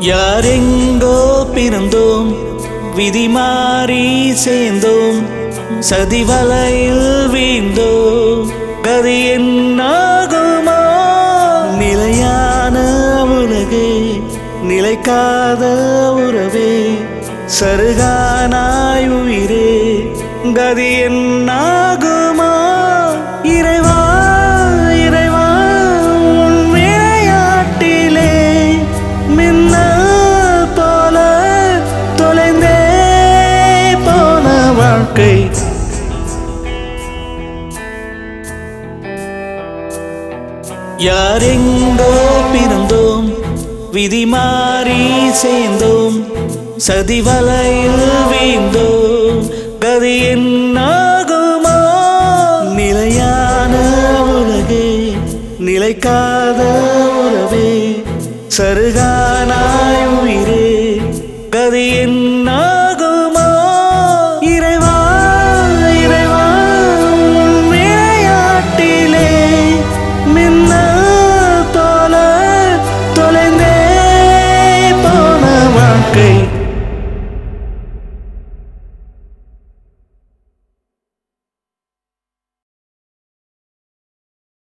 யாரெங்கோ பிறந்தோம் விதி மாறி சேர்ந்தோம் சதி வலையில் வீழ்ந்தோம் கதி என்னாகுமோ நிலையான உலகே நிலைக்காத உறவே சருகானாய் உயிரே கதி என்னாகுமோ இறைவா இறைவா உன் விளையாட்டிலே மின்னல் போல தொலைந்தே போன வாழ்க்கை யாரெங்கோ பிறந்தோம் விதி மாறி சேர்ந்தோம் சதி வலையில் வீழ்ந்தோம் கதி என்னாகுமோ நிலையான உலகே நிலைக்காத உறவே சருகானாய் உயிரே கதி என்ன